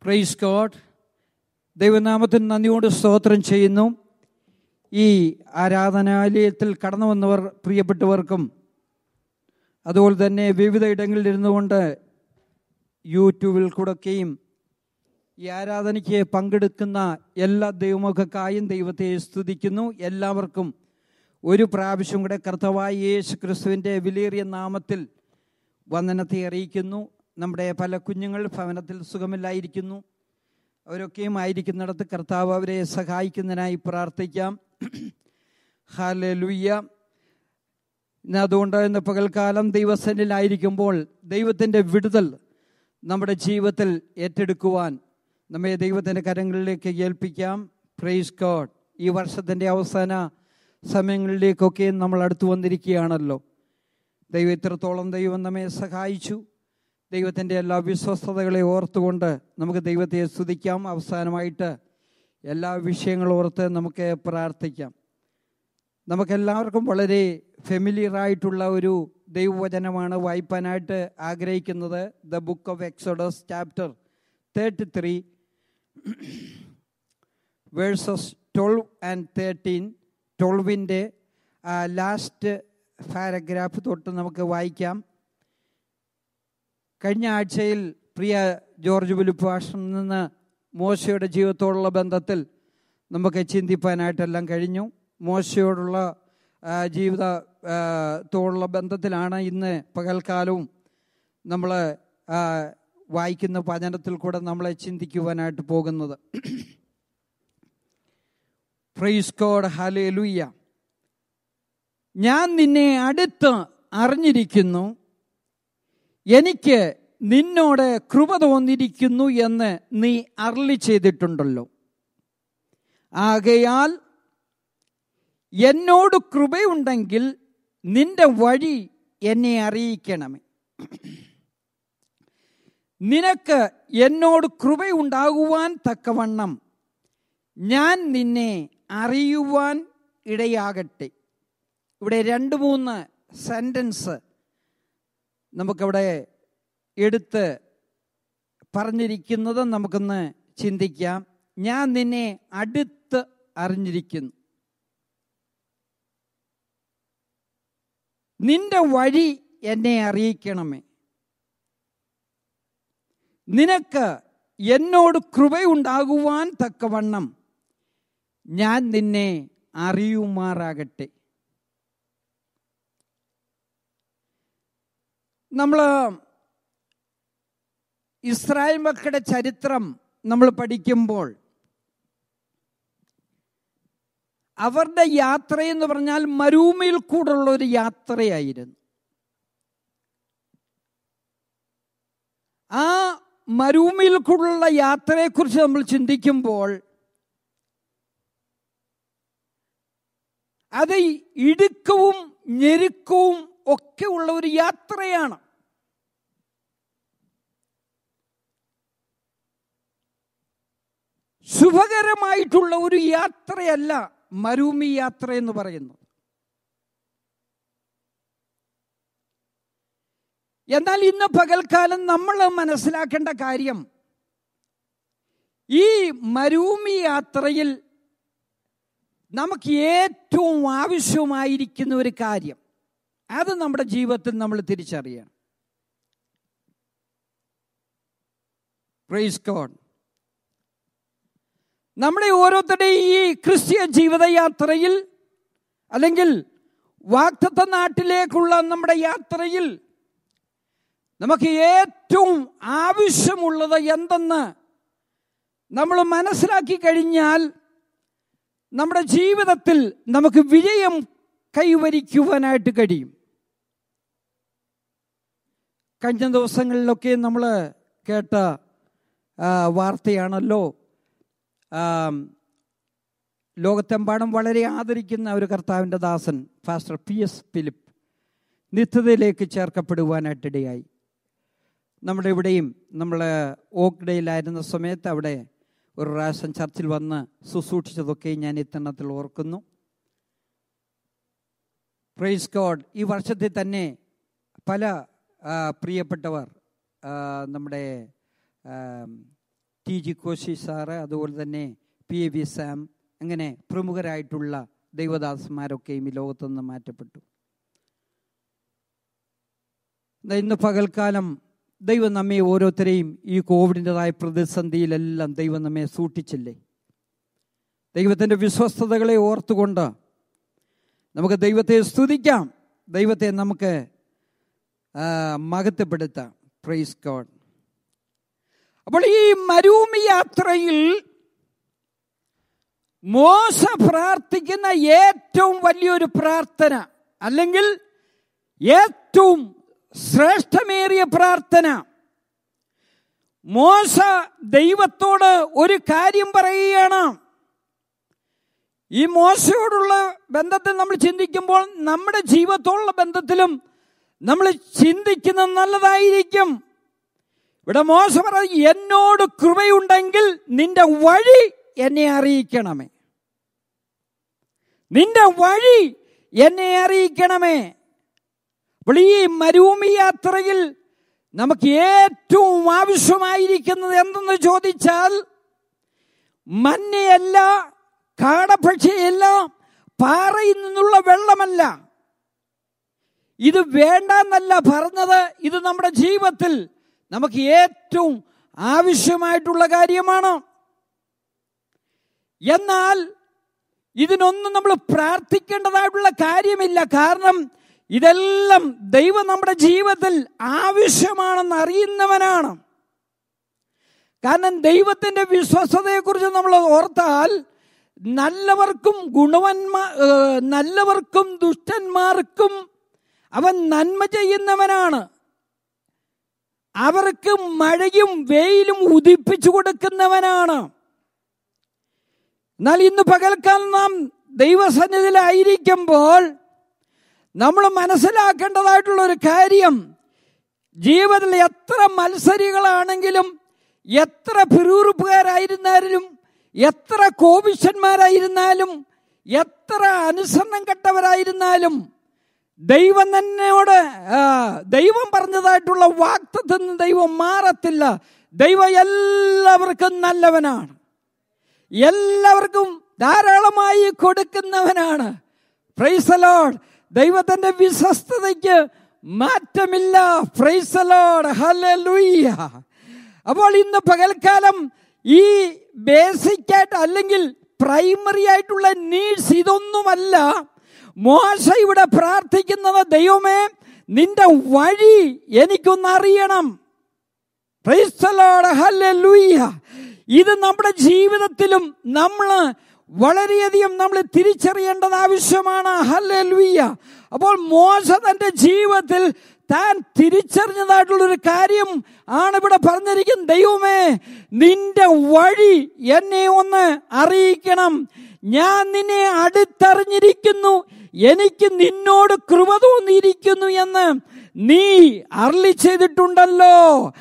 Praise God ദൈവനാമത്തിന് നന്ദിയോട് സ്തോത്രം ചെയ്യുന്നു ഈ ആരാധനാലയത്തിൽ കടന്നു വന്നവർ പ്രിയപ്പെട്ടവർക്കും അതുപോലെ തന്നെ വിവിധ ഇടങ്ങളിൽ ഇരുന്നുകൊണ്ട് യൂട്യൂബിൽ കൂടെയൊക്കെയും ഈ ആരാധനയ്ക്ക് പങ്കെടുക്കുന്ന എല്ലാ ദൈവമുഖക്കായും ദൈവത്തെ സ്തുതിക്കുന്നു എല്ലാവർക്കും ഒരു പ്രാവശ്യം കൂടെ കർത്തവായ യേശു ക്രിസ്തുവിൻ്റെ വിലയേറിയ നാമത്തിൽ വന്ദനത്തെ അറിയിക്കുന്നു നമ്മുടെ പല കുഞ്ഞുങ്ങൾ ഭവനത്തിൽ സുഖമില്ലായിരിക്കുന്നു അവരൊക്കെയും ആയിരിക്കുന്നിടത്ത് കർത്താവ് അവരെ സഹായിക്കുന്നതിനായി പ്രാർത്ഥിക്കാം ഹാലലുയ്യ ഇന്ന് അതുകൊണ്ട് ഇന്ന് പകൽക്കാലം ദൈവസനിലായിരിക്കുമ്പോൾ ദൈവത്തിൻ്റെ വിടുതൽ നമ്മുടെ ജീവിതത്തിൽ ഏറ്റെടുക്കുവാൻ നമ്മെ ദൈവത്തിൻ്റെ കരങ്ങളിലേക്ക് ഏൽപ്പിക്കാം പ്രൈസ് ഗോഡ് ഈ വർഷത്തിൻ്റെ അവസാന സമയങ്ങളിലേക്കൊക്കെ നമ്മൾ അടുത്തു വന്നിരിക്കുകയാണല്ലോ ദൈവം ഇത്രത്തോളം ദൈവം നമ്മെ സഹായിച്ചു ദൈവത്തിൻ്റെ എല്ലാ വിശ്വസ്തതകളെ ഓർത്തുകൊണ്ട് നമുക്ക് ദൈവത്തെ സ്തുതിക്കാം അവസാനമായിട്ട് എല്ലാ വിഷയങ്ങളും ഓർത്ത് നമുക്ക് പ്രാർത്ഥിക്കാം നമുക്കെല്ലാവർക്കും വളരെ ഫെമിലിയർ ആയിട്ടുള്ള ഒരു ദൈവവചനമാണ് വായിപ്പാനായിട്ട് ആഗ്രഹിക്കുന്നത് the book of Exodus chapter thirty three verses twelve and thirteen ട്വൽവിൻ്റെ ലാസ്റ്റ് പാരഗ്രാഫ് തൊട്ട് നമുക്ക് വായിക്കാം കഴിഞ്ഞ ആഴ്ചയിൽ പ്രിയ ജോർജ് പുലിപ്പാഷനിൽ നിന്ന് മോശയുടെ ജീവിതത്തോടുള്ള ബന്ധത്തിൽ നമുക്ക് ചിന്തിപ്പാനായിട്ടെല്ലാം കഴിഞ്ഞു മോശയോടുള്ള ജീവിത ത്തോടുള്ള ബന്ധത്തിലാണ് ഇന്ന് പകൽക്കാലവും നമ്മൾ വായിക്കുന്ന വചനത്തിൽ കൂടെ നമ്മളെ ചിന്തിക്കുവാനായിട്ട് പോകുന്നത് പ്രൈസ് കോഡ് ഹലേ ലുയ്യ ഞാൻ നിന്നെ അടുത്ത് അറിഞ്ഞിരിക്കുന്നു എനിക്ക് നിന്നോട് കൃപ തോന്നിയിരിക്കുന്നു എന്ന് നീ അരളി ചെയ്തിട്ടുണ്ടല്ലോ ആകയാൽ എന്നോട് കൃപയുണ്ടെങ്കിൽ നിന്റെ വഴി എന്നെ അറിയിക്കണമേ നിനക്ക് എന്നോട് കൃപയുണ്ടാകുവാൻ തക്കവണ്ണം ഞാൻ നിന്നെ അറിയുവാൻ ഇടയാകട്ടെ ഇവിടെ രണ്ട് മൂന്ന് സെൻറ്റൻസ് നമുക്കവിടെ എടുത്ത് പറഞ്ഞിരിക്കുന്നത് നമുക്കൊന്ന് ചിന്തിക്കാം ഞാൻ നിന്നെ അടുത്ത് അറിഞ്ഞിരിക്കുന്നു നിന്റെ വഴി എന്നെ അറിയിക്കണമേ നിനക്ക് എന്നോട് കൃപയുണ്ടാകുവാൻ തക്കവണ്ണം ഞാൻ നിന്നെ അറിയുമാറാകട്ടെ നമ്മൾ ഇസ്രായേൽ മക്കളുടെ ചരിത്രം നമ്മൾ പഠിക്കുമ്പോൾ അവരുടെ യാത്ര എന്ന് പറഞ്ഞാൽ മരുഭൂമിയിൽ കൂടുള്ള ഒരു യാത്രയായിരുന്നു ആ മരുഭൂമിയിൽ കൂടുള്ള യാത്രയെക്കുറിച്ച് നമ്മൾ ചിന്തിക്കുമ്പോൾ അത് ഇടുക്കവും ഞെരുക്കവും ഒക്കെ ഉള്ള ഒരു യാത്രയാണ് ശുഭകരമായിട്ടുള്ള ഒരു യാത്രയല്ല മരുഭൂമി യാത്ര എന്ന് പറയുന്നത് എന്നാൽ ഇന്ന് പകൽക്കാലം നമ്മൾ മനസ്സിലാക്കേണ്ട കാര്യം ഈ മരുഭൂമി യാത്രയിൽ നമുക്ക് ഏറ്റവും ആവശ്യമായിരിക്കുന്ന ഒരു കാര്യം അത് നമ്മുടെ ജീവിതത്തിൽ നമ്മൾ തിരിച്ചറിയണം പ്രൈസ് ഗോഡ് നമ്മുടെ ഓരോരുത്തരുടെയും ഈ ക്രിസ്ത്യ ജീവിതയാത്രയിൽ അല്ലെങ്കിൽ വാക്തത്വ നാട്ടിലേക്കുള്ള നമ്മുടെ യാത്രയിൽ നമുക്ക് ഏറ്റവും ആവശ്യമുള്ളത് എന്തെന്ന് നമ്മൾ മനസ്സിലാക്കി കഴിഞ്ഞാൽ നമ്മുടെ ജീവിതത്തിൽ നമുക്ക് വിജയം കൈവരിക്കുവാനായിട്ട് കഴിയും കഴിഞ്ഞ ദിവസങ്ങളിലൊക്കെ നമ്മൾ കേട്ട വാർത്തയാണല്ലോ ലോകത്തെമ്പാടും വളരെ ആദരിക്കുന്ന ഒരു കർത്താവിൻ്റെ ദാസൻ ഫാസ്റ്റർ പി എസ് ഫിലിപ്പ് നിത്യതയിലേക്ക് ചേർക്കപ്പെടുവാനായിട്ടിടയായി നമ്മുടെ ഇവിടെയും നമ്മൾ ഓക്ഡേയിലായിരുന്ന സമയത്ത് അവിടെ ഒരു പ്രാവശ്യം ചർച്ചിൽ വന്ന് ശുശ്രൂഷിച്ചതൊക്കെ ഞാൻ ഇത്തരണത്തിൽ ഓർക്കുന്നു പ്രൈസ് ഗോഡ് ഈ വർഷത്തിൽ തന്നെ പല ആ, പ്രിയപ്പെട്ടവർ ആ, നമ്മുടെ ടി ജി കോശി സാറ് അതുപോലെ തന്നെ പി എ വി സാം അങ്ങനെ പ്രമുഖരായിട്ടുള്ള ദൈവദാസന്മാരൊക്കെയും ഈ ലോകത്തുനിന്ന് മാറ്റപ്പെട്ടു ദാ ഇന്ന് പകൽക്കാലം ദൈവം നമ്മെ ഓരോരുത്തരെയും ഈ കോവിഡിൻ്റെതായ പ്രതിസന്ധിയിലെല്ലാം ദൈവം നമ്മെ സൂക്ഷിച്ചില്ലേ ദൈവത്തിൻ്റെ വിശ്വസ്തതകളെ ഓർത്തുകൊണ്ട് നമുക്ക് ദൈവത്തെ സ്തുതിക്കാം ദൈവത്തെ നമുക്ക് ആ, മഹത്വപ്പെടുത്താം പ്രൈസ് ഗോഡ് അപ്പോൾ ഈ മരുഭൂമി യാത്രയിൽ മോശ പ്രാർത്ഥിക്കുന്ന ഏറ്റവും വലിയൊരു പ്രാർത്ഥന അല്ലെങ്കിൽ ഏറ്റവും ശ്രേഷ്ഠമേറിയ പ്രാർത്ഥന മോശ ദൈവത്തോട് ഒരു കാര്യം പറയുകയാണ് ഈ മോശയോടുള്ള ബന്ധത്തിൽ നമ്മൾ ചിന്തിക്കുമ്പോൾ നമ്മുടെ ജീവിതത്തോടുള്ള ബന്ധത്തിലും നമ്മൾ ചിന്തിക്കുന്നത് നല്ലതായിരിക്കും ഇവിടെ മോശ പറഞ്ഞു എന്നോട് കൃപയുണ്ടെങ്കിൽ നിന്റെ വഴി എന്നെ അറിയിക്കണമേ നിന്റെ വഴി എന്നെ അറിയിക്കണമേ അപ്പോൾ ഈ മരുഭൂമി യാത്രയിൽ നമുക്ക് ഏറ്റവും ആവശ്യമായിരിക്കുന്നത് എന്തെന്ന് ചോദിച്ചാൽ മഞ്ഞയല്ല കാടപക്ഷിയല്ല പാറയിൽ നിന്നുള്ള വെള്ളമല്ല ഇത് വേണ്ടെന്നല്ല പറഞ്ഞത് ഇത് നമ്മുടെ ജീവിതത്തിൽ നമുക്ക് ഏറ്റവും ആവശ്യമായിട്ടുള്ള കാര്യമാണ് എന്നാൽ ഇതിനൊന്നും നമ്മൾ പ്രാർത്ഥിക്കേണ്ടതായിട്ടുള്ള കാര്യമില്ല കാരണം ഇതെല്ലാം ദൈവം നമ്മുടെ ജീവിതത്തിൽ ആവശ്യമാണെന്ന് അറിയുന്നവനാണ് കാരണം ദൈവത്തിന്റെ വിശ്വസതയെക്കുറിച്ച് നമ്മൾ ഓർത്താൽ നല്ലവർക്കും ഗുണവന്മാ ഏഹ് നല്ലവർക്കും ദുഷ്ടന്മാർക്കും അവൻ നന്മ ചെയ്യുന്നവനാണ് അവർക്ക് മഴയും വെയിലും ഉദിപ്പിച്ചു കൊടുക്കുന്നവനാണ് എന്നാൽ ഇന്ന് പകൽക്കാലം നാം ദൈവസന്നിധിയിലായിരിക്കുമ്പോൾ നമ്മൾ മനസ്സിലാക്കേണ്ടതായിട്ടുള്ള ഒരു കാര്യം ജീവിതത്തിൽ എത്ര മത്സരികളാണെങ്കിലും എത്ര പിറുറുപ്പുകാരായിരുന്നാലും എത്ര കോപിഷ്യന്മാരായിരുന്നാലും എത്ര അനുസരണം കെട്ടവരായിരുന്നാലും ദൈവം തന്നെയോട് ആ, ദൈവം പറഞ്ഞതായിട്ടുള്ള വാക്തത്തിൽ നിന്ന് ദൈവം മാറത്തില്ല ദൈവം എല്ലാവർക്കും നല്ലവനാണ് എല്ലാവർക്കും ധാരാളമായി കൊടുക്കുന്നവനാണ് പ്രൈസലോഡ് ദൈവത്തിന്റെ വിശ്വസ്തതയ്ക്ക് മാറ്റമില്ല പ്രൈസലോഡ് ഹല്ലേലൂയ അപ്പോൾ ഇന്ന് പകൽക്കാലം ഈ ബേസിക് ആയിട്ട് അല്ലെങ്കിൽ പ്രൈമറി ആയിട്ടുള്ള നീഡ്സ് ഇതൊന്നുമല്ല മോശ ഇവിടെ പ്രാർത്ഥിക്കുന്നത് ദൈവമേ നിന്റെ വഴി എനിക്കൊന്ന് അറിയണം Praise the Lord. Hallelujah. ഇത് നമ്മുടെ ജീവിതത്തിലും നമ്മൾ വളരെയധികം നമ്മൾ തിരിച്ചറിയേണ്ടത് ആവശ്യമാണ് ഹല്ലേലൂയ അപ്പോൾ മോശ തന്റെ ജീവിതത്തിൽ താൻ തിരിച്ചറിഞ്ഞതായിട്ടുള്ള ഒരു കാര്യം ആണ് ഇവിടെ പറഞ്ഞിരിക്കുന്നത് ദൈവമേ നിന്റെ വഴി എന്നെ ഒന്ന് അറിയിക്കണം ഞാൻ നിന്നെ അടുത്തറിഞ്ഞിരിക്കുന്നു എനിക്ക് നിന്നോട് കൃപ തോന്നിയിരിക്കുന്നു എന്ന് നീ അർളി ചെയ്തിട്ടുണ്ടല്ലോ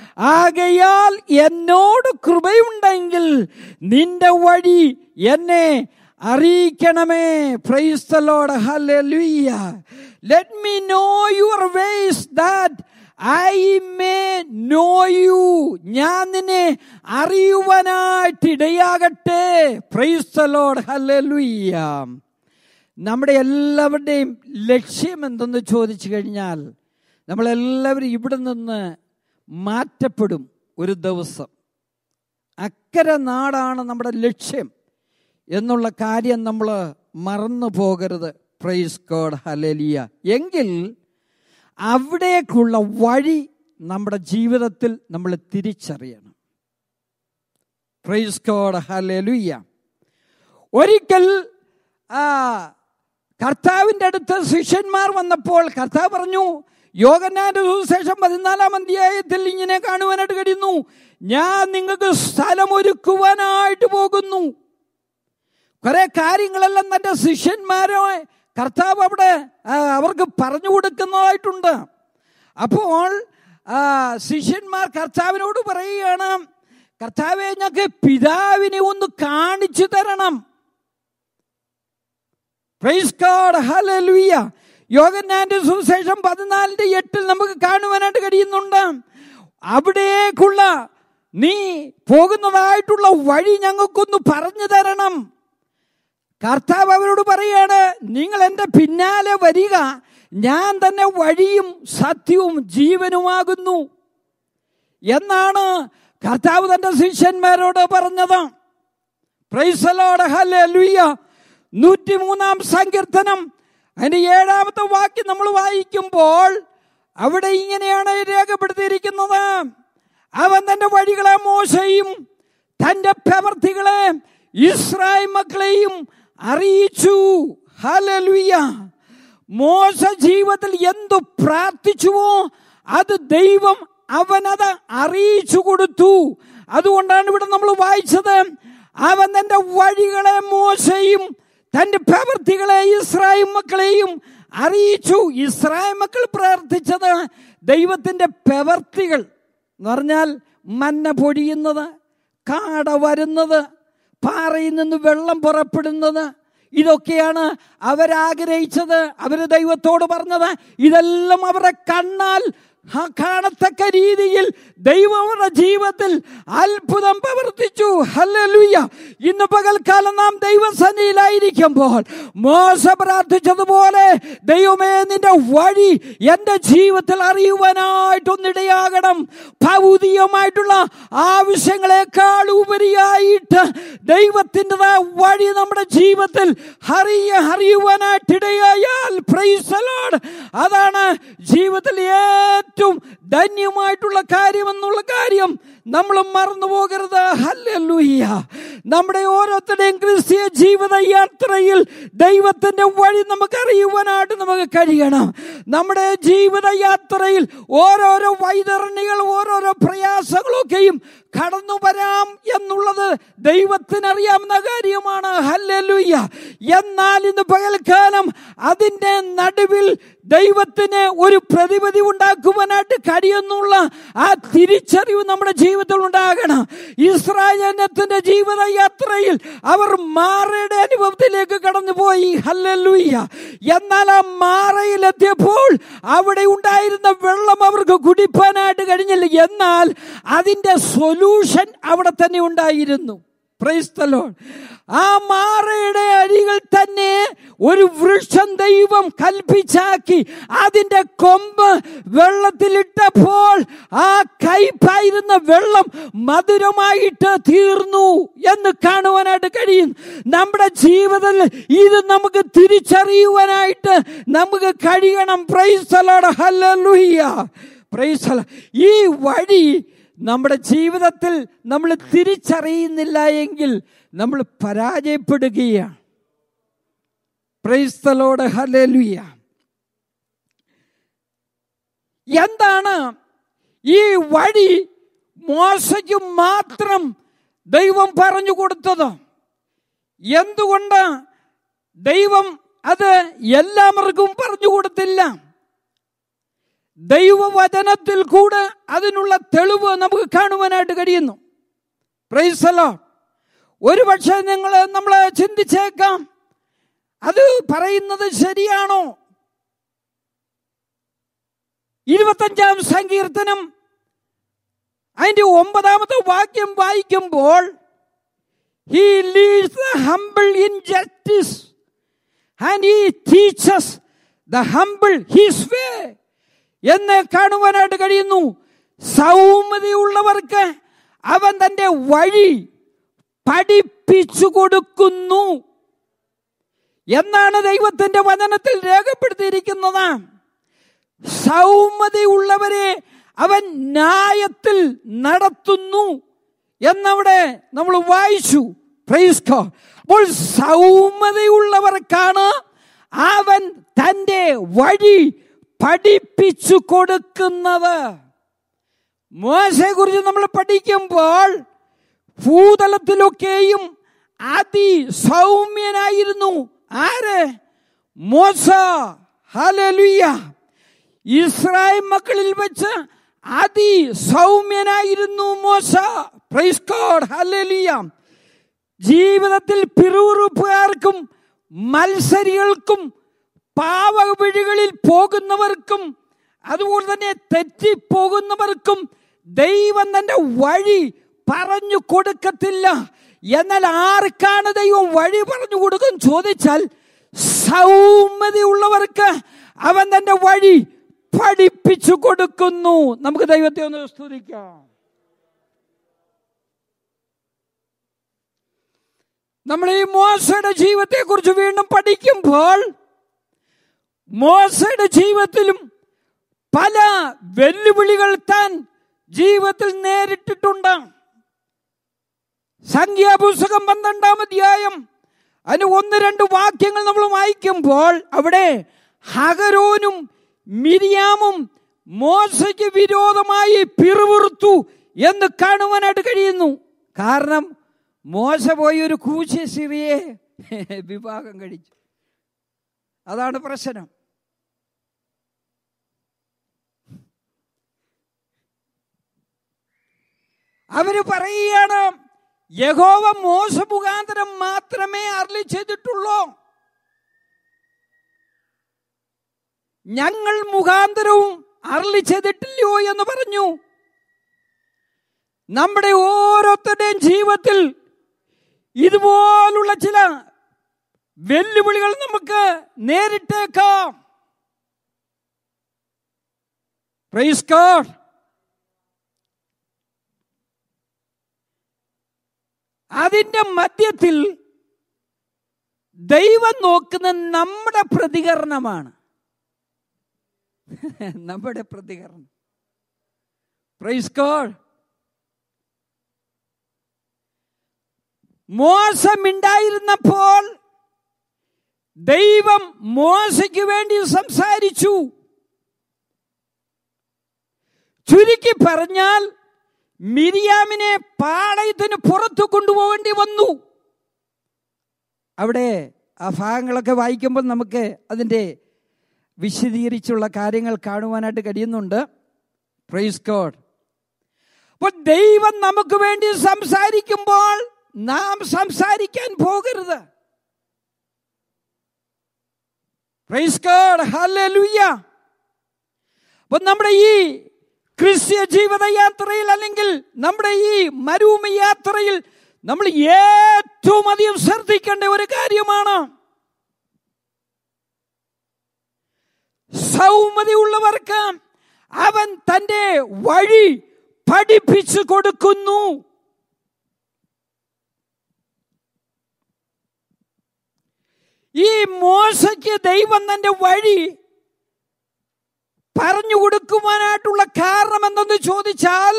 ആകയാൽ എന്നോട് കൃപയുണ്ടെങ്കിൽ നിന്റെ വഴി എന്നെ അറിയിക്കണമേ praise the Lord hallelujah let me know your ways that I may know you ഞാൻ നിന്നെ അറിയുവാനായിട്ട് ഇടയാകട്ടെ പ്രൈസ് the Lord hallelujah നമ്മുടെ എല്ലാവരുടെയും ലക്ഷ്യം എന്തെന്ന് ചോദിച്ചു കഴിഞ്ഞാൽ നമ്മളെല്ലാവരും ഇവിടെ നിന്ന് മാറ്റപ്പെടും ഒരു ദിവസം അക്കരെ നാടാണ് നമ്മുടെ ലക്ഷ്യം എന്നുള്ള കാര്യം നമ്മൾ മറന്നു പോകരുത് പ്രൈസ് ഗോഡ് ഹലേലിയ എങ്കിൽ അവിടേക്കുള്ള വഴി നമ്മുടെ ജീവിതത്തിൽ നമ്മൾ തിരിച്ചറിയണം പ്രൈസ് ഗോഡ് ഹലേലുയ്യ ഒരിക്കൽ ആ കർത്താവിൻ്റെ അടുത്ത് ശിഷ്യന്മാർ വന്നപ്പോൾ കർത്താവ് പറഞ്ഞു യോഗനാന്റെ സുവിശേഷം പതിനാലാം അധ്യായത്തിൽ ഇങ്ങനെ കാണുവാനായിട്ട് കഴിയുന്നു ഞാൻ നിങ്ങൾക്ക് സ്ഥലമൊരുക്കുവാനായിട്ട് പോകുന്നു കുറെ കാര്യങ്ങളെല്ലാം തന്റെ ശിഷ്യന്മാരോ കർത്താവ് അവിടെ ആ, അവർക്ക് പറഞ്ഞു കൊടുക്കുന്നതായിട്ടുണ്ട് അപ്പോൾ ആ, ശിഷ്യന്മാർ കർത്താവിനോട് പറയുകയാണ് കർത്താവെ ഞങ്ങൾക്ക് പിതാവിനെ ഒന്ന് കാണിച്ചു തരണം പ്രൈസ് ഗോഡ് ഹല്ലേലൂയ യോഗന്നാന്റെ സുവിശേഷം പതിനാലിന്റെ എട്ടിൽ നമുക്ക് കാണുവാനായിട്ട് കഴിയുന്നുണ്ട് അവിടേക്കുള്ള നീ പോകുന്നതായിട്ടുള്ള വഴി ഞങ്ങൾക്കൊന്ന് പറഞ്ഞു തരണം കർത്താവ് അവരോട് പറയാണ് നിങ്ങൾ എൻ്റെ പിന്നാലെ വരിക ഞാൻ തന്നെ വഴിയും സത്യവും ജീവനുമാകുന്നു എന്നാണ് കർത്താവ് തന്റെ ശിഷ്യന്മാരോട് പറഞ്ഞത് പ്രൈസലോട് ഹല്ലേലൂയ നൂറ്റിമൂന്നാം സങ്കീർത്തനം അതിന്റെ ഏഴാമത്തെ വാക്യം നമ്മൾ വായിക്കുമ്പോൾ അവിടെ ഇങ്ങനെയാണ് രേഖപ്പെടുത്തിയിരിക്കുന്നത് അവൻ തന്റെ വഴികളെ മോശയും തന്റെ പ്രവർത്തികളെ ഇസ്രായേൽ മക്കളെയും അറിയിച്ചു ഹല്ലേലൂയ മോശ ജീവിതത്തിൽ എന്തു പ്രാർത്ഥിച്ചുവോ അത് ദൈവം അവനത് അറിയിച്ചു കൊടുത്തു അതുകൊണ്ടാണ് ഇവിടെ നമ്മൾ വായിച്ചത് അവൻ തന്റെ വഴികളെ മോശയും തന്റെ പ്രവൃത്തികളെ ഇസ്രായേൽ മക്കളെയും അറിയിച്ചു ഇസ്രായേൽ മക്കൾ പ്രാർത്ഥിച്ചത് ദൈവത്തിന്റെ പ്രവർത്തികൾ എന്ന് പറഞ്ഞാൽ മന്ന പൊഴിയുന്നത് കാട വരുന്നത് പാറയിൽ നിന്ന് വെള്ളം പുറപ്പെടുന്നത് ഇതൊക്കെയാണ് അവരാഗ്രഹിച്ചത് അവര് ദൈവത്തോട് പറഞ്ഞത് ഇതെല്ലാം അവരുടെ കണ്ണാൽ ആ കാണത്തക്ക രീതിയിൽ ദൈവം അവരുടെ ജീവിതത്തിൽ അത്ഭുതം പ്രവർത്തിച്ചു ഹല്ലേലൂയ ഇന്ന് പകൽക്കാലം നാം ദൈവസന്നിധിയിലായിരിക്കുമ്പോൾ മോശ പ്രാർത്ഥിച്ചതുപോലെ ദൈവമേ നിന്റെ വഴി എൻ്റെ ജീവിതത്തിൽ അറിയുവാനായിട്ടൊന്നിടയാകണം ഭൗതികമായിട്ടുള്ള ആവശ്യങ്ങളെക്കാൾ ഉപരിയായിട്ട് ദൈവത്തിൻ്റെതായ വഴി നമ്മുടെ ജീവിതത്തിൽ അറിയ അറിയുവാനായിട്ടിടയായാൽ പ്രൈസലോട് അതാണ് ജീവിതത്തിൽ ഏറ്റവും ധന്യമായിട്ടുള്ള കാര്യം എന്നുള്ള കാര്യം നമ്മൾ മറന്നു പോകരുത് ഹല്ലേലൂയ നമ്മുടെ ഓരോരുത്തരുടെയും ക്രിസ്തീയ ജീവിത യാത്രയിൽ ദൈവത്തിന്റെ വഴി നമുക്ക് അറിയുവാനായിട്ട് നമുക്ക് കഴിയണം നമ്മുടെ ജീവിത യാത്രയിൽ ഓരോരോ വൈതരണികൾ ഓരോരോ പ്രയാസങ്ങളൊക്കെയും കടന്നു വരാം എന്നുള്ളത് ദൈവത്തിനറിയാവുന്ന കാര്യമാണ് ഹല്ലേലൂയ എന്നാൽ ഇന്ന് പകൽക്കാലം അതിന്റെ നടുവിൽ ദൈവത്തിന് ഒരു പ്രതിവിധി ഉണ്ടാക്കുവാനായിട്ട് കഴിയുന്നുള്ള ആ തിരിച്ചറിവ് നമ്മുടെ ജീവിതത്തിൽ ഉണ്ടാകണം ഇസ്രായേലത്തിന്റെ ജീവിത യാത്രയിൽ അവർ മാറയുടെ അനുഭവത്തിലേക്ക് കടന്നുപോയി ഹല്ലൂയ്യ എന്നാൽ ആ മാറയിലെത്തിയപ്പോൾ അവിടെ ഉണ്ടായിരുന്ന വെള്ളം അവർക്ക് കുടിപ്പാനായിട്ട് കഴിഞ്ഞില്ല എന്നാൽ അതിന്റെ സൊല്യൂഷൻ അവിടെ തന്നെ ഉണ്ടായിരുന്നു പ്രൈസ്തലോ ആ മാറയുടെ അരികൾ തന്നെ ഒരു വൃക്ഷം ദൈവം കൽപ്പിച്ചാക്കി അതിന്റെ കൊമ്പ് വെള്ളത്തിലിട്ടപ്പോൾ ആ കയ്പായിരുന്ന വെള്ളം മധുരമായിട്ട് തീർന്നു എന്ന് കാണുവാനായിട്ട് കഴിയും നമ്മുടെ ജീവിതത്തിൽ ഇത് നമുക്ക് തിരിച്ചറിയുവാനായിട്ട് നമുക്ക് കഴിയണം പ്രൈസലോട് ഹല്ലേലൂയ പ്രൈസല ഈ വഴി നമ്മുടെ ജീവിതത്തിൽ നമ്മൾ തിരിച്ചറിയുന്നില്ല എങ്കിൽ നമ്മൾ പരാജയപ്പെടുകയാണ് പ്രൈസ്തലോട് ഹലേലുയ എന്താണ് ഈ വഴി മോശയ്ക്ക് മാത്രം ദൈവം പറഞ്ഞു കൊടുത്തത് എന്തുകൊണ്ട് ദൈവം അത് എല്ലാവർക്കും പറഞ്ഞു കൊടുത്തില്ല ദൈവവചനത്തിൽ കൂടെ അതിനുള്ള തെളിവ് നമുക്ക് കാണുവാനായിട്ട് കഴിയുന്നു പ്രൈസലോ ഒരുപക്ഷെ നിങ്ങൾ നമ്മൾ ചിന്തിച്ചേക്കാം അത് പറയുന്നത് ശരിയാണോ ഇരുപത്തഞ്ചാം സങ്കീർത്തനം അതിന്റെ ഒമ്പതാമത്തെ വാക്യം വായിക്കുമ്പോൾ he leads the humble in justice and he teaches the humble his way എന്ന് കാണുവാനായിട്ട് കഴിയുന്നു സൗമ്യതയുള്ളവർക്ക് അവൻ തന്റെ വഴി പഠിപ്പിച്ചു കൊടുക്കുന്നു എന്നാണ് ദൈവത്തിന്റെ വചനത്തിൽ രേഖപ്പെടുത്തിയിരിക്കുന്നത് സൗമ്യതയുള്ളവരെ അവൻ ന്യായത്തിൽ നടത്തുന്നു എന്നവിടെ നമ്മൾ വായിച്ചു പ്രൈസ്കോ അപ്പോൾ സൗമ്യതയുള്ളവർക്കാണ് അവൻ തന്റെ വഴി പഠിപ്പിച്ചു കൊടുക്കുന്നത് മോശയെ കുറിച്ച് നമ്മൾ പഠിക്കുമ്പോൾ ഭൂതലത്തിലൊക്കെയും അതിസൗമ്യനായിരുന്നു ആര് മോശ ഹലലുയ ഇസ്രായേൽ മക്കളിൽ വെച്ച് അതിസൗമ്യനായിരുന്നു മോശ പ്രൈസ് ഗോഡ് ഹല്ലേലൂയ ജീവിതത്തിൽ പിറുപിറുപ്പുകാർക്കും മത്സരികൾക്കും പാവവഴികളിൽ പോകുന്നവർക്കും അതുപോലെ തന്നെ തെറ്റിപ്പോകുന്നവർക്കും ദൈവം തന്റെ വഴി പറഞ്ഞു കൊടുക്കത്തില്ല എന്നാൽ ആർക്കാണ് ദൈവം വഴി പറഞ്ഞു കൊടുക്കും ചോദിച്ചാൽ സൗമ്യതയുള്ളവർക്ക് അവൻ തന്റെ വഴി പഠിപ്പിച്ചു കൊടുക്കുന്നു നമുക്ക് ദൈവത്തെ ഒന്ന് സ്തുതിക്കാം നമ്മൾ ഈ മോശയുടെ ജീവിതത്തെ കുറിച്ച് വീണ്ടും പഠിക്കുമ്പോൾ മോശയുടെ ജീവിതത്തിലും പല വെല്ലുവിളികൾ താൻ ജീവിതത്തിൽ നേരിട്ടിട്ടുണ്ട് സംഖ്യാപുസ്തകം പന്ത്രണ്ടാം അധ്യായം അതിന് ഒന്ന് രണ്ട് വാക്യങ്ങൾ നമ്മൾ വായിക്കുമ്പോൾ അവിടെ ഹഗരോനും മിരിയാമും മോശയ്ക്ക് വിരോധമായി പിറുപിറുത്തു എന്ന് കാണുവാനായിട്ട് കഴിയുന്നു കാരണം മോശ പോയി ഒരു കൂശ്യ സിറിയെ വിവാഹം കഴിച്ചു അതാണ് പ്രശ്നം അവര് പറയുകയാണ് യഹോവ മോശ മുഖാന്തരം മാത്രമേ അരളി ചെയ്തിട്ടുള്ളൂ ഞങ്ങൾ മുഖാന്തരവും അരളി ചെയ്തിട്ടില്ലയോ എന്ന് പറഞ്ഞു നമ്മുടെ ഓരോരുത്തരുടെയും ജീവിതത്തിൽ ഇതുപോലുള്ള ചില വെല്ലുവിളികൾ നമുക്ക് നേരിട്ടേക്കാം പ്രൈസ് ഗോഡ് അതിന്റെ മധ്യത്തിൽ ദൈവം നോക്കുന്ന നമ്മുടെ പ്രതികരണമാണ് നമ്മുടെ പ്രതികരണം പ്രൈസ് ഗോഡ് മോശമുണ്ടായിരുന്നപ്പോൾ ദൈവം മോശയ്ക്ക് വേണ്ടി സംസാരിച്ചു ചുരുക്കി പറഞ്ഞാൽ മിരിയാമിനെ പാളയത്തിന് പുറത്തു കൊണ്ടുപോകേണ്ടി വന്നു അവിടെ ആ ഭാഗങ്ങളൊക്കെ വായിക്കുമ്പോൾ നമുക്ക് അതിൻ്റെ വിശദീകരിച്ചുള്ള കാര്യങ്ങൾ കാണുവാനായിട്ട് കഴിയുന്നുണ്ട് പ്രൈസ് ഗോഡ് അപ്പോൾ ദൈവം നമുക്ക് വേണ്ടി സംസാരിക്കുമ്പോൾ നാം സംസാരിക്കാൻ പോകരുത് പ്രൈസ് ഗോഡ് ഹല്ലേലൂയ അപ്പോൾ നമ്മുടെ ഈ ക്രിസ്ത്യ ജീവിതയാത്രയിൽ അല്ലെങ്കിൽ നമ്മുടെ ഈ മരുഭൂമി യാത്രയിൽ നമ്മൾ ഏറ്റവും അധികം ശ്രദ്ധിക്കേണ്ട ഒരു കാര്യമാണ് സൗമ്യതയുള്ളവർക്ക് അവൻ തന്റെ വഴി പഠിപ്പിച്ചു കൊടുക്കുന്നു ഈ മോശയ്ക്ക് ദൈവം തന്റെ വഴി പറഞ്ഞു കൊടുക്കുവാനായിട്ടുള്ള കാരണം എന്തെന്ന് ചോദിച്ചാൽ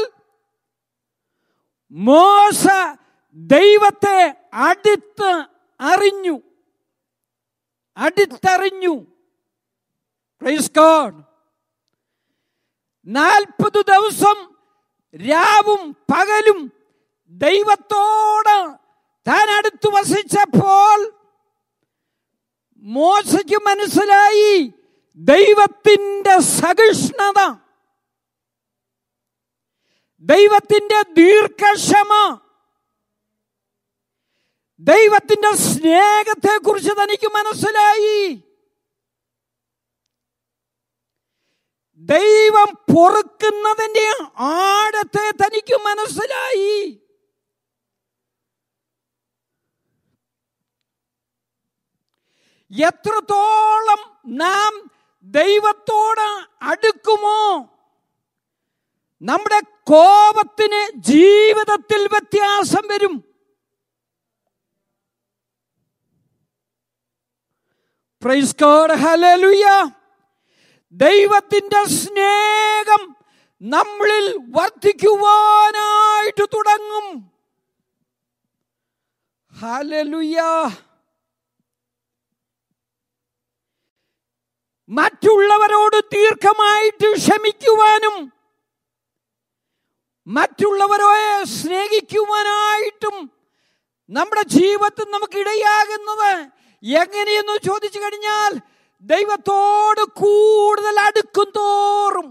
മോശ ദൈവത്തെ അടുത്ത് അറിഞ്ഞു അടുത്തറിഞ്ഞു പ്രൈസ് ഗോഡ് നാൽപ്പത് ദിവസം രാവും പകലും ദൈവത്തോട് താൻ അടുത്ത് വസിച്ചപ്പോൾ മോശയ്ക്ക് മനസ്സിലായി ദൈവത്തിന്റെ സഹിഷ്ണുത ദൈവത്തിന്റെ ദീർഘക്ഷമ ദൈവത്തിന്റെ സ്നേഹത്തെ കുറിച്ച് തനിക്ക് മനസ്സിലായി ദൈവം പൊറുക്കുന്നതിന്റെ ആഴത്തെ തനിക്ക് മനസ്സിലായി എത്രത്തോളം നാം ദൈവത്തോട് അടുക്കുമോ നമ്മുടെ കോപത്തിന് ജീവിതത്തിൽ വ്യത്യാസം വരും പ്രൈസ് ഗോഡ് ഹല്ലേലൂയ ദൈവത്തിന്റെ സ്നേഹം നമ്മളിൽ വർദ്ധിക്കുവാനായിട്ട് തുടങ്ങും ഹല്ലേലൂയ മറ്റുള്ളവരോട് ദീർഘമായിട്ട് ക്ഷമിക്കുവാനും മറ്റുള്ളവരെ സ്നേഹിക്കുവാനായിട്ടും നമ്മുടെ ജീവിതത്തിൽ നമുക്ക് ഇടയാകുന്നത് എങ്ങനെയെന്ന് ചോദിച്ചു കഴിഞ്ഞാൽ ദൈവത്തോട് കൂടുതൽ അടുക്കും തോറും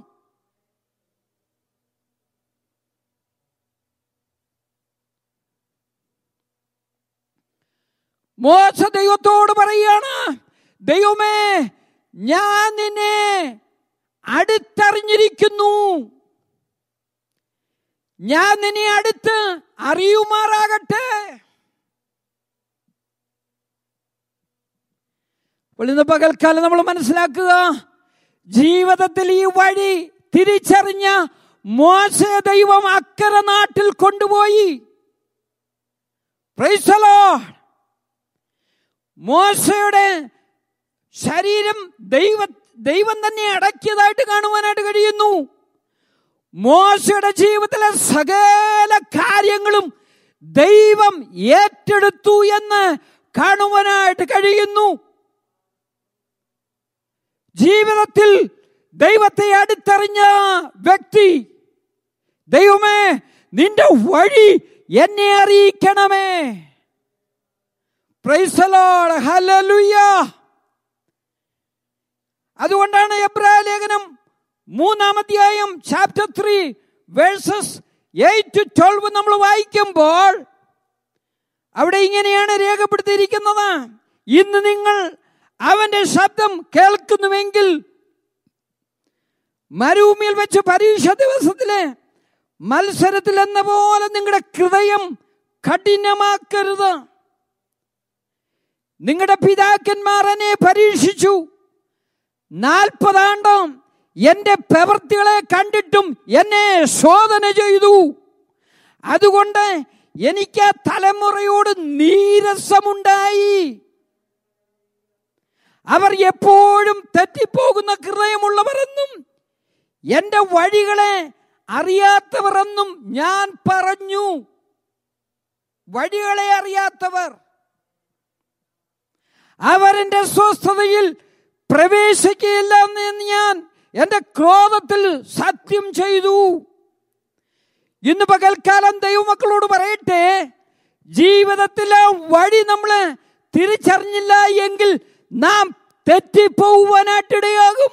മോശ ദൈവത്തോട് പറയാണ് ദൈവമേ ഞാൻ നിന്നെ അടുത്തറിഞ്ഞിരിക്കുന്നു ഞാൻ നിന്നെ അടുത്ത് അറിയുമാറാകട്ടെ അപ്പോൾ ഇന്ന് പകൽക്കാലം നമ്മൾ മനസ്സിലാക്കുക ജീവിതത്തിൽ ഈ വഴി തിരിച്ചറിഞ്ഞ മോശ ദൈവം അക്കരെ നാട്ടിൽ കൊണ്ടുപോയി Praise the Lord. മോശയുടെ ശരീരം ദൈവ ദൈവം തന്നെ അടക്കിയതായിട്ട് കാണുവാനായിട്ട് കഴിയുന്നു മോശയുടെ ജീവിതത്തിലെ സകല കാര്യങ്ങളും ദൈവം ഏറ്റെടുത്തു എന്ന് കാണുവാനായിട്ട് കഴിയുന്നു ജീവിതത്തിൽ ദൈവത്തെ അടുത്തറിഞ്ഞ വ്യക്തി ദൈവമേ നിന്റെ വഴി എന്നെ അറിയിക്കണമേ Praise the Lord. Hallelujah. അതുകൊണ്ടാണ് എബ്രായ ലേഖനം മൂന്നാം അധ്യായം chapter three verses eight to twelve നമ്മൾ വായിക്കുമ്പോൾ അവിടെ ഇങ്ങനെയാണ് രേഖപ്പെടുത്തിയിരിക്കുന്നത് ഇന്ന് നിങ്ങൾ അവന്റെ ശബ്ദം കേൾക്കുന്നുവെങ്കിൽ മരുഭൂമിയിൽ വെച്ച് പരീക്ഷ ദിവസത്തിലെ മത്സരത്തിൽ എന്ന പോലെ നിങ്ങളുടെ ഹൃദയം കഠിനമാക്കരുത് നിങ്ങളുടെ പിതാക്കന്മാർ എന്നെ പരീക്ഷിച്ചു നാൽപ്പതാണ്ടും എന്റെ പ്രവൃത്തികളെ കണ്ടിട്ടും എന്നെ ശോധന ചെയ്തു അതുകൊണ്ട് എനിക്ക് ആ തലമുറയോട് നീരസമുണ്ടായി അവർ എപ്പോഴും തെറ്റിപ്പോകുന്ന ഹൃദയമുള്ളവരെന്നും എന്റെ വഴികളെ അറിയാത്തവരെന്നും ഞാൻ പറഞ്ഞു വഴികളെ അറിയാത്തവർ അവരെന്റെ സ്വസ്ഥതയിൽ പ്രവേശിക്കുകയില്ല എന്ന് ഞാൻ എന്റെ ക്രോധത്തിൽ സത്യം ചെയ്തു ഇന്ന് പകൽക്കാലം ദൈവമക്കളോട് പറയട്ടെ ജീവിതത്തിലെ വഴി നമ്മൾ തിരിച്ചറിഞ്ഞില്ല എങ്കിൽ നാം തെറ്റിപ്പോവാനായിട്ടിടയാകും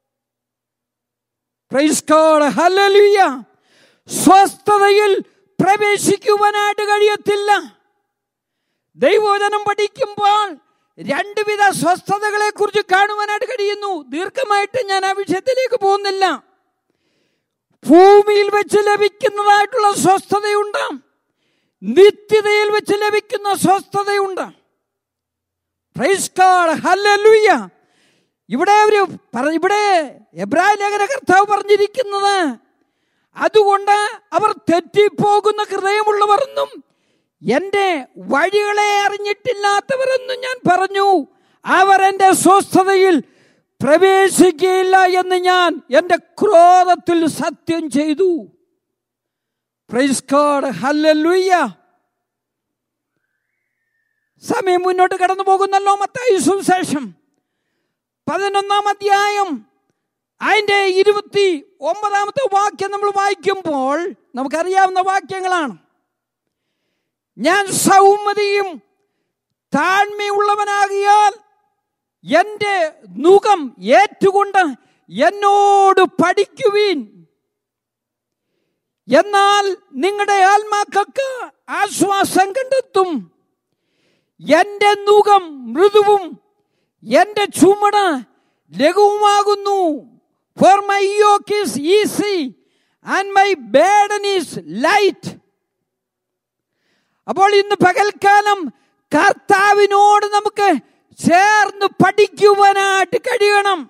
Praise God. Hallelujah. സ്വസ്ഥതയിൽ പ്രവേശിക്കുവാനായിട്ട് കഴിയത്തില്ല ദൈവവചനം പഠിക്കുമ്പോൾ രണ്ടുവിധ സ്വസ്ഥതകളെ കുറിച്ച് കാണുവാനായിട്ട് കഴിയുന്നു ദീർഘമായിട്ട് ഞാൻ ആ വിഷയത്തിലേക്ക് പോകുന്നില്ല ഭൂമിയിൽ വെച്ച് ലഭിക്കുന്നതായിട്ടുള്ള സ്വസ്ഥതയുണ്ട് നിത്യതയിൽ വെച്ച് ലഭിക്കുന്ന സ്വസ്ഥതയുണ്ട് പ്രൈസ് ഗോഡ് ഹല്ലേലൂയ ഇവിടെ ഒരു പറ- ഇവിടെ എബ്രായ ലേഖന കർത്താവ് പറഞ്ഞിരിക്കുന്നത് അതുകൊണ്ട് അവർ തെറ്റിപ്പോകുന്ന ഹൃദയമുള്ളവരെന്നും എന്റെ വഴികളെ അറിഞ്ഞിട്ടില്ലാത്തവരെന്നും ഞാൻ പറഞ്ഞു അവർ എന്റെ സ്വസ്ഥതയിൽ പ്രവേശിക്കുകയില്ല എന്ന് ഞാൻ എന്റെ ക്രോധത്തിൽ സത്യം ചെയ്തു പ്രൈസ് ഗോഡ് ഹല്ലേലൂയ സമയം മുന്നോട്ട് കടന്നു പോകുന്നല്ലോ മത്തായി സുവിശേഷം പതിനൊന്നാം അധ്യായം അതിന്റെ ഇരുപത്തി ഒമ്പതാമത്തെ വാക്യം നമ്മൾ വായിക്കുമ്പോൾ നമുക്കറിയാവുന്ന വാക്യങ്ങളാണ് ഞാൻ സൗമതിയും താഴ്മയുള്ളവനാകിയാൽ എന്റെ മുഖം ഏറ്റുകൊണ്ട് എന്നോട് പഠിക്കുവീൻ എന്നാൽ നിങ്ങളുടെ ആത്മാക്കൾക്ക് ആശ്വാസം കണ്ടെത്തും എന്റെ മുഖം മൃദുവും എന്റെ ചുമട് ലഘുവുമാകുന്നു for my yoke is easy and my burden is light അപ്പോൾ ഇന്ന് പകൽക്കാലം കർത്താവിനോട് നമുക്ക് ചേർന്ന് പഠിക്കുവാനായിട്ട് കഴിയണം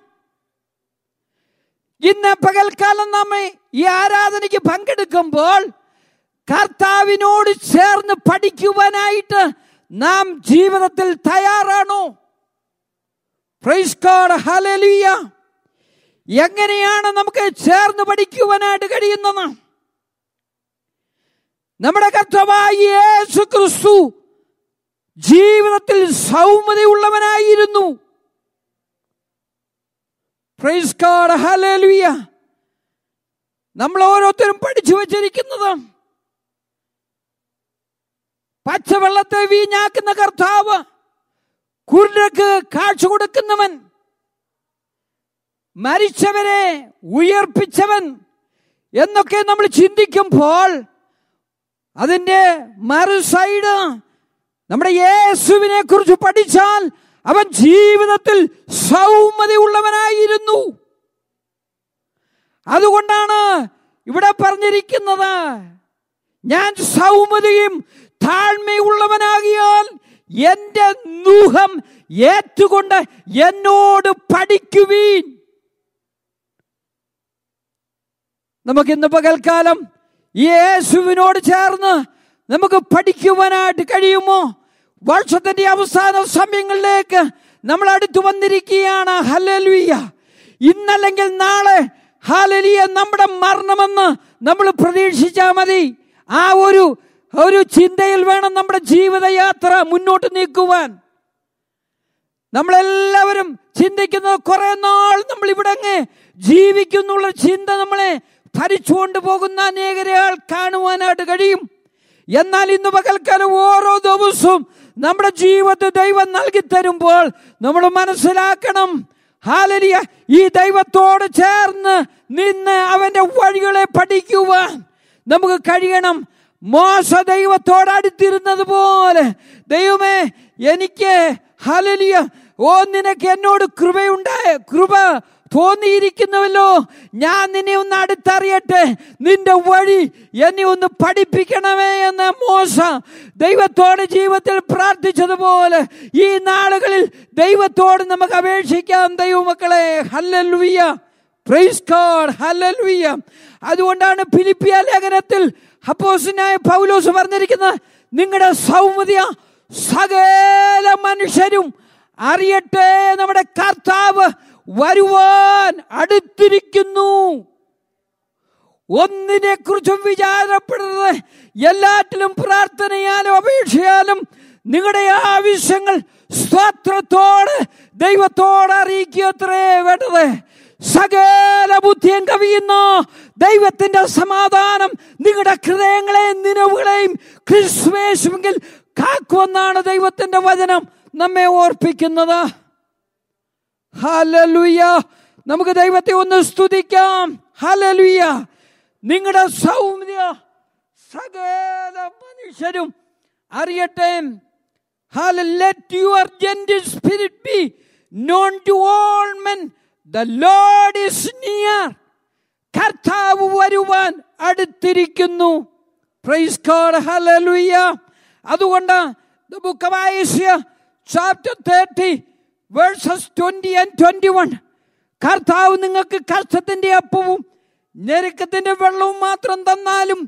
ഇന്ന് പകൽക്കാലം നമ്മെ ഈ ആരാധനയ്ക്ക് പങ്കെടുക്കുമ്പോൾ കർത്താവിനോട് ചേർന്ന് പഠിക്കുവാനായിട്ട് നാം ജീവിതത്തിൽ തയ്യാറാണോ പ്രൈസ് ഗോഡ് ഹല്ലേലൂയ എങ്ങനെയാണ് നമുക്ക് ചേർന്ന് പഠിക്കുവാനായിട്ട് കഴിയുന്നത് നമ്മുടെ കർത്തവായ യേശു ക്രിസ്തു ജീവിതത്തിൽ സൗമ്യതയുള്ളവനായിരുന്നു പ്രൈസ് ഗോഡ് ഹല്ലേലൂയ നമ്മൾ ഓരോരുത്തരും പഠിച്ചു വച്ചിരിക്കുന്നത് പച്ചവെള്ളത്തെ വീഞ്ഞാക്കുന്ന കർത്താവ് കുരുടക്ക് കാഴ്ച കൊടുക്കുന്നവൻ മരിച്ചവരെ ഉയർപ്പിച്ചവൻ എന്നൊക്കെ നമ്മൾ ചിന്തിക്കുമ്പോൾ അതിന്റെ മറു സൈഡ് നമ്മുടെ യേശുവിനെ കുറിച്ച് പഠിച്ചാൽ അവൻ ജീവിതത്തിൽ സൗമ്യതയുള്ളവനായിരുന്നു അതുകൊണ്ടാണ് ഇവിടെ പറഞ്ഞിരിക്കുന്നത് ഞാൻ സൗമ്യതയും താഴ്മയുള്ളവനാകിയാൽ എന്റെ നൂഹം ഏറ്റുകൊണ്ട് എന്നോട് പഠിക്കുവീൻ നമുക്ക് ഇന്ന് പകൽക്കാലം ഈ യേശുവിനോട് ചേർന്ന് നമുക്ക് പഠിക്കുവാനായിട്ട് കഴിയുമോ വർഷത്തിന്റെ അവസാന സമയങ്ങളിലേക്ക് നമ്മൾ അടുത്തു വന്നിരിക്കുകയാണ് ഹലലുയ്യ ഇന്നല്ലെങ്കിൽ നാളെ ഹാലലിയ നമ്മുടെ മരണമെന്ന് നമ്മൾ പ്രതീക്ഷിച്ചാൽ മതി ആ ഒരു ഒരു ചിന്തയിൽ വേണം നമ്മുടെ ജീവിതയാത്ര മുന്നോട്ട് നീക്കുവാൻ നമ്മളെല്ലാവരും ചിന്തിക്കുന്നത് കുറെ നാൾ നമ്മൾ ഇവിടെ അങ്ങ് ജീവിക്കുന്നുള്ള ചിന്ത നമ്മളെ ഭരിച്ചുകൊണ്ട് പോകുന്ന അനേകരെ ആൾ കാണുവാനായിട്ട് കഴിയും എന്നാൽ ഇന്ന് പകൽക്കാലം ഓരോ ദിവസവും നമ്മുടെ ജീവിതത്തെ ദൈവം നൽകി തരുമ്പോൾ നമ്മൾ മനസ്സിലാക്കണം ഹാലലിയ ഈ ദൈവത്തോട് ചേർന്ന് നിന്ന് അവന്റെ വഴികളെ പഠിക്കുവാൻ നമുക്ക് കഴിയണം മോശ ദൈവത്തോട് അടുത്തിരുന്നത് പോലെ ദൈവമേ എനിക്ക് ഹലലിയ ഓ നിനക്ക് എന്നോട് കൃപയുണ്ടായ കൃപ തോന്നിയിരിക്കുന്നുവല്ലോ ഞാൻ നിന്നെ ഒന്ന് അടുത്തറിയട്ടെ നിന്റെ വഴി എന്നെ ഒന്ന് പഠിപ്പിക്കണമേ എന്ന് മോശ ദൈവത്തോട് ജീവിതത്തിൽ പ്രാർത്ഥിച്ചതുപോലെ ഈ നാളുകളിൽ ദൈവത്തോട് നമുക്ക് അപേക്ഷിക്കാം ദൈവമക്കളെ ഹല്ലലുയ്യ പ്രൈസ് ഗോഡ് ഹല്ലലുയ്യ അതുകൊണ്ടാണ് ഫിലിപ്പിയ ലേഖനത്തിൽ ഹപ്പോസിനായ പൗലോസ് പറഞ്ഞിരിക്കുന്നത് നിങ്ങളുടെ സൗമ്യത സകല മനുഷ്യരും അറിയട്ടെ നമ്മുടെ കർത്താവ് വരുവാൻ അടുത്തിരിക്കുന്നു ഒന്നിനെ കുറിച്ചും വിചാരപ്പെടരുത് എല്ലാറ്റിലും പ്രാർത്ഥനയാലും അപേക്ഷയാലും നിങ്ങളുടെ ആവശ്യങ്ങൾ സ്തോത്രത്തോട് ദൈവത്തോട് അറിയിക്കത്രേ വേണ്ടത് സകല ബുദ്ധിയും കവിയുന്ന ദൈവത്തിന്റെ സമാധാനം നിങ്ങളുടെ ഹൃദയങ്ങളെയും നിലവുകളെയും ക്രിസ്വേശുവെങ്കിൽ കാക്കുമെന്നാണ് ദൈവത്തിന്റെ വചനം നമ്മെ ഓർപ്പിക്കുന്നത് ഹലലുയ നമുക്ക് ദൈവത്തെ ഒന്ന് സ്തുതിക്കാം ഹലലുയ നിങ്ങളുടെ സൗമ്യ സകല മനുഷ്യരും അറിയട്ടെ let your gentle spirit be known to all men the Lord is near കർത്താവ് വരുവാൻ അടുത്തിരിക്കുന്നു പ്രൈസ് ഗോഡ് ഹല്ലേലൂയ അതുകൊണ്ട് the book of Isaiah chapter 30 verses 20 and 21 കർത്താവ് നിങ്ങൾക്ക് കഷ്ടത്തിന്റെ അപ്പവും ഞെരുക്കത്തിന്റെ വെള്ളവും മാത്രം തന്നാലും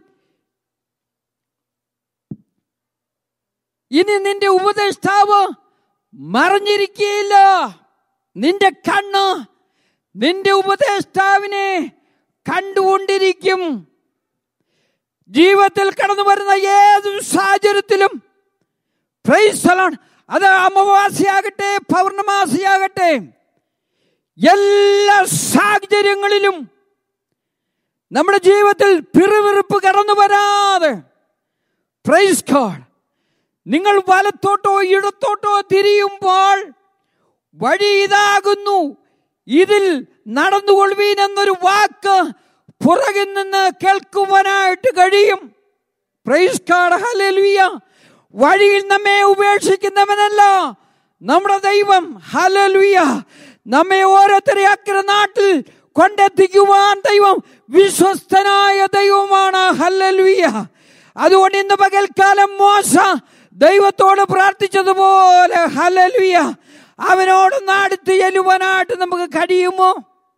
ഇനി നിന്റെ ഉപദേഷ്ടാവ് മറിഞ്ഞിരിക്കുകയില്ല നിന്റെ കണ്ണ് നിന്റെ ഉപദേഷ്ടാവിനെ കണ്ടുകൊണ്ടിരിക്കും ജീവിതത്തിൽ കടന്നു വരുന്ന ഏത് സാഹചര്യത്തിലും പ്രൈസലാണ് അത് അമാവാസിയാകട്ടെ പൗർണമാസിയാകട്ടെ എല്ലാ സാഹചര്യങ്ങളിലും നമ്മുടെ ജീവിതത്തിൽ പിറുവിറുപ്പ് കടന്നു വരാതെ പ്രൈസ് ഗോഡ് നിങ്ങൾ വലത്തോട്ടോ ഇടത്തോട്ടോ തിരിയുമ്പോൾ വഴി ഇതാകുന്നു ഇതിൽ നടന്നുകൊള്ളുവീൻ എന്നൊരു വാക്ക് പുറകിൽ നിന്ന് കേൾക്കുവാനായിട്ട് കഴിയും പ്രൈസ് ഗോഡ് ഹല്ലേലൂയ വഴിയിൽ നമ്മെ ഉപേക്ഷിക്കുന്നവനല്ല നമ്മുടെ ദൈവം ഹല്ലേലൂയ നമ്മെ ഓരോരുത്തരെ അക്കര നാട്ടിൽ കൊണ്ടെത്തിക്കുവാൻ ദൈവം വിശ്വസ്തനായ ദൈവമാണ് ഹല്ലേലൂയ അതുകൊണ്ട് ഇന്ന് പകൽക്കാലം മോശ ദൈവത്തോട് പ്രാർത്ഥിച്ചതുപോലെ ഹല്ലേലൂയ അവനോടൊന്ന് അടുത്ത് ചെല്ലുവാനായിട്ട് നമുക്ക് കഴിയുമോ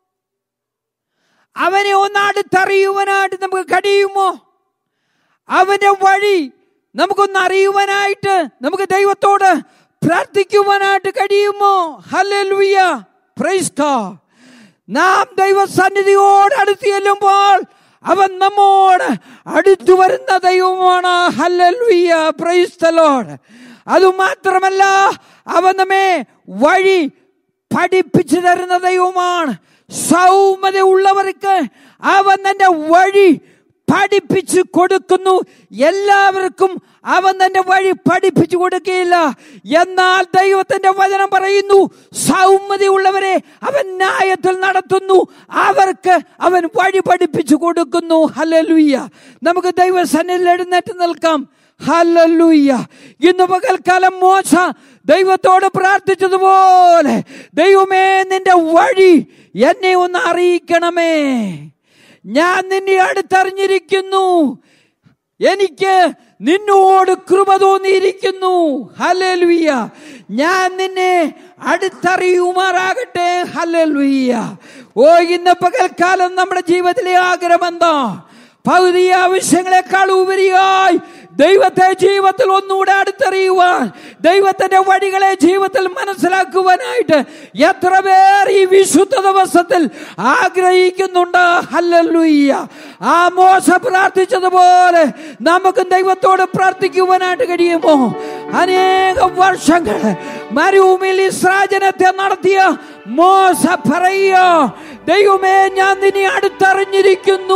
അവനെ ഒന്ന് അടുത്തറിയുവാനായിട്ട് നമുക്ക് കഴിയുമോ അവന്റെ വഴി നമുക്കൊന്ന് അറിയുവാനായിട്ട് നമുക്ക് ദൈവത്തോട് പ്രാർത്ഥിക്കുവാനായിട്ട് കഴിയുമോ ഹല്ലേലൂയ പ്രൈസ് ഗോഡ് നാം ദൈവസന്നിധിയോട് അടുത്ത് ചെല്ലുമ്പോൾ അവൻ നമ്മോട് അടുത്തു വരുന്ന ദൈവമാണ് ഹല്ലേലൂയ പ്രൈസ് ദ ലോർഡ് അതുമാത്രമല്ല അവൻ നമ്മെ വഴി പഠിപ്പിച്ചു തരുന്ന ദൈവമാണ് സൗമ്യത ഉള്ളവർക്ക് അവൻ തന്റെ വഴി പഠിപ്പിച്ചു കൊടുക്കുന്നു എല്ലാവർക്കും അവൻ തന്റെ വഴി പഠിപ്പിച്ചു കൊടുക്കുകയില്ല എന്നാൽ ദൈവത്തിന്റെ വചനം പറയുന്നു സൗമ്യതയുള്ളവരെ അവൻ ന്യായത്തിൽ നടത്തുന്നു അവർക്ക് അവൻ വഴി പഠിപ്പിച്ചു കൊടുക്കുന്നു ഹലലുയ്യ നമുക്ക് ദൈവസന്നിധിയിൽ എഴുന്നേറ്റ് നിൽക്കാം ഹലലുയ്യ ഇന്ന് പകൽക്കാലം മോശ ദൈവത്തോട് പ്രാർത്ഥിച്ചതുപോലെ ദൈവമേ നിന്റെ വഴി എന്നെ ഒന്ന് അറിയിക്കണമേ ഞാൻ നിന്നെ അടുത്തറിഞ്ഞിരിക്കുന്നു എനിക്ക് നിന്നോട് കൃപ തോന്നിയിരിക്കുന്നു ഹലലുയ്യ ഞാൻ നിന്നെ അടുത്തറിയുമാറാകട്ടെ ഹലലുയ്യ ഓ ഇന്ന് പകൽക്കാലം നമ്മുടെ ജീവിതത്തിലെ ആഗ്രഹം എന്താ ഭൗതിക ആവശ്യങ്ങളെക്കാൾ ഉപരിയായി ദൈവത്തെ ജീവിതത്തിൽ ഒന്നുകൂടെ അടുത്തറിയുവാൻ ദൈവത്തിന്റെ വഴികളെ ജീവിതത്തിൽ മനസ്സിലാക്കുവാനായിട്ട് എത്ര പേർ ഈ വിശുദ്ധ ദിവസത്തിൽ ആഗ്രഹിക്കുന്നുണ്ട് ഹല്ലല്ലുയ്യ ആ മോശ പ്രാർത്ഥിച്ചതുപോലെ നമുക്ക് ദൈവത്തോട് പ്രാർത്ഥിക്കുവാനായിട്ട് കഴിയുമോ അനേകം വർഷങ്ങൾ മരുഭൂമിയിൽ ഇസ്രാജനത്തെ നടത്തിയ മോശ പറയുക ദൈവമേ ഞാൻ നിന്നെ അടുത്തറിഞ്ഞിരിക്കുന്നു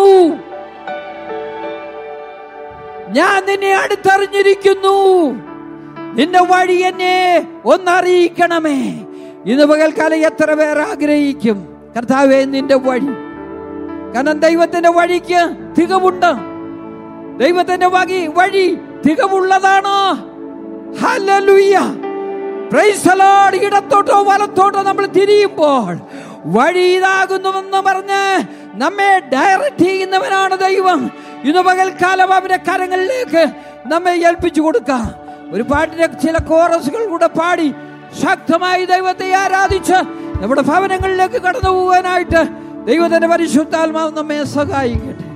ഞാൻ നിന്നെ അടുത്തറിഞ്ഞിരിക്കുന്നു നിന്റെ വഴി എന്നെ ഒന്നറിയിക്കണമേ ഇന്ന് പകൽക്കാലം എത്ര പേർ ആഗ്രഹിക്കും കർത്താവേ നിന്റെ വഴി കാരണം ദൈവത്തിന്റെ വഴിക്ക് തികവുണ്ട് ദൈവത്തിന്റെ വകി വഴി തികവുള്ളതാണ് ഹല്ലേലൂയ പ്രൈസ് ദി ലോർഡ് ഇടത്തോട്ടോ വലത്തോട്ടോ നമ്മൾ തിരിയുമ്പോൾ വഴി ഇതാകുന്നുവെന്ന് പറഞ്ഞ് നമ്മെ ഡയറക്റ്റ് ചെയ്യുന്നവനാണ് ദൈവം ഇന്ന് പകൽക്കാലം അവന്റെ കരങ്ങളിലേക്ക് നമ്മെ ഏൽപ്പിച്ചു കൊടുക്കാം ഒരു പാട്ടിന്റെ ചില കോറസുകൾ കൂടെ പാടി ശക്തമായി ദൈവത്തെ ആരാധിച്ച് നമ്മുടെ ഭവനങ്ങളിലേക്ക് കടന്നു പോകാനായിട്ട് ദൈവത്തിന്റെ പരിശുദ്ധാത്മാവ് നമ്മെ സഹായിക്കട്ടെ